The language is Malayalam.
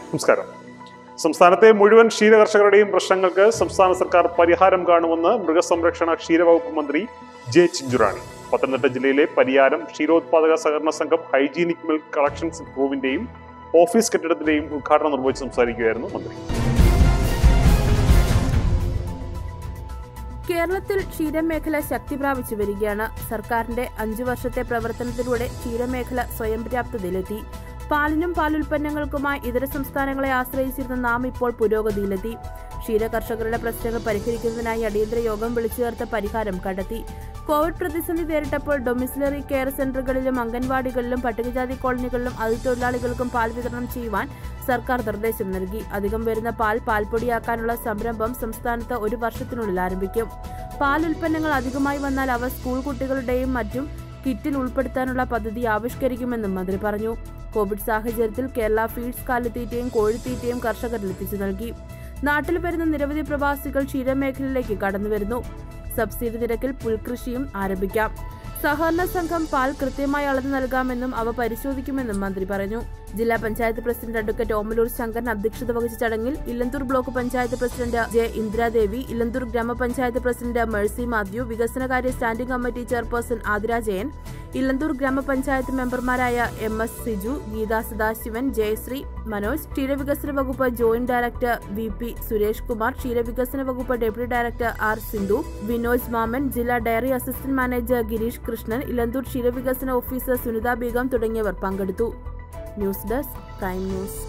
നമസ്കാരം സംസ്ഥാനത്തെ മുഴുവൻ ക്ഷീരകർഷകരുടെയും പ്രശ്നങ്ങൾക്ക് സംസ്ഥാന സർക്കാർ പരിഹാരം കാണുമെന്ന് മൃഗസംരക്ഷണ ക്ഷീരവകുപ്പ് മന്ത്രി ജെ ചിഞ്ചുറാണി പത്തനംതിട്ട ജില്ലയിലെ പരിയാരം ക്ഷീരോത്പാദക സഹകരണ സംഘം ഹൈജീനിക് മിൽക്ക് കളക്ഷൻസ് ഇംപ്രൂവിന്റെയും ഓഫീസ് കെട്ടിടത്തിന്റെയും ഉദ്ഘാടനം നിർവഹിച്ച് സംസാരിക്കുകയായിരുന്നു മന്ത്രി കേരളത്തിൽ ക്ഷീരമേഖല ശക്തി പ്രാപിച്ചു വരികയാണ് സർക്കാരിന്റെ അഞ്ചു വർഷത്തെ പ്രവർത്തനത്തിലൂടെ ക്ഷീരമേഖല സ്വയം പര്യാപ്തതയിലെത്തി പാലിനും പാലുൽപ്പന്നങ്ങൾക്കുമായി ഇതര സംസ്ഥാനങ്ങളെ ആശ്രയിച്ചിരുന്ന നാം ഇപ്പോൾ പുരോഗതിയിലെത്തി ക്ഷീര കർഷകരുടെ പ്രശ്നങ്ങൾ പരിഹരിക്കുന്നതിനായി അടിയന്തര യോഗം വിളിച്ചു ചേർത്ത പരിഹാരം കണ്ടെത്തി കോവിഡ് പ്രതിസന്ധി നേരിട്ടപ്പോൾ ഡൊമിസിലറി കെയർ സെന്ററുകളിലും അംഗൻവാടികളിലും പട്ടികജാതി കോളനികളിലും അതിഥിത്തൊഴിലാളികൾക്കും പാൽ വിതരണം ചെയ്യുവാൻ സർക്കാർ നിർദ്ദേശം നൽകി അധികം വരുന്ന പാൽ പാൽപ്പൊടിയാക്കാനുള്ള സംരംഭം സംസ്ഥാനത്ത് ഒരു വർഷത്തിനുള്ളിൽ ആരംഭിക്കും പാൽ ഉൽപ്പന്നങ്ങൾ അധികമായി വന്നാൽ അവ സ്കൂൾ കുട്ടികളുടെയും മറ്റും കിറ്റിൽ ഉൾപ്പെടുത്താനുള്ള പദ്ധതി ആവിഷ്കരിക്കുമെന്നും മന്ത്രി പറഞ്ഞു കോവിഡ് സാഹചര്യത്തിൽ കേരള ഫീഡ്സ് കാലിത്തീറ്റയും കോഴിത്തീറ്റയും കർഷകരിൽ എത്തിച്ചു നൽകി നാട്ടിൽ വരുന്ന നിരവധി പ്രവാസികൾ ക്ഷീരമേഖലയിലേക്ക് കടന്നുവരുന്നു സബ്സിഡി നിരക്കിൽ പുൽകൃഷിയും ആരംഭിക്കാം സഹകരണ സംഘം പാൽ കൃത്യമായി അളന്നു നൽകാമെന്നും അവ പരിശോധിക്കുമെന്നും മന്ത്രി പറഞ്ഞു ജില്ലാ പഞ്ചായത്ത് പ്രസിഡന്റ് അഡ്വക്കേറ്റ് ഓമലൂർ ശങ്കരൻ അധ്യക്ഷത വഹിച്ച ചടങ്ങിൽ Elanthoor block panchayat president J Indiradevi Elanthoor ഗ്രാമപഞ്ചായത്ത് പ്രസിഡന്റ് മേഴ്സി മാത്യു വികസനകാര്യ standing committee chairperson Athira Jayan Elanthoor ഗ്രാമപഞ്ചായത്ത് മെമ്പർമാരായ എം എസ് സിജു ഗീതാ സദാശിവൻ ജയശ്രീ മനോജ് ക്ഷീരവികസന വകുപ്പ് joint director V P Suresh Kumar ക്ഷീരവികസന വകുപ്പ് deputy director R Sindhu Vinoj Mammen ജില്ലാ dairy assistant manager Gireesh Krishnan Elanthoor ക്ഷീരവികസന ഓഫീസർ സുനിത ബീഗം തുടങ്ങിയവർ പങ്കെടുത്തു ന്യൂസ് ഡെസ്ക് പ്രൈം ന്യൂസ്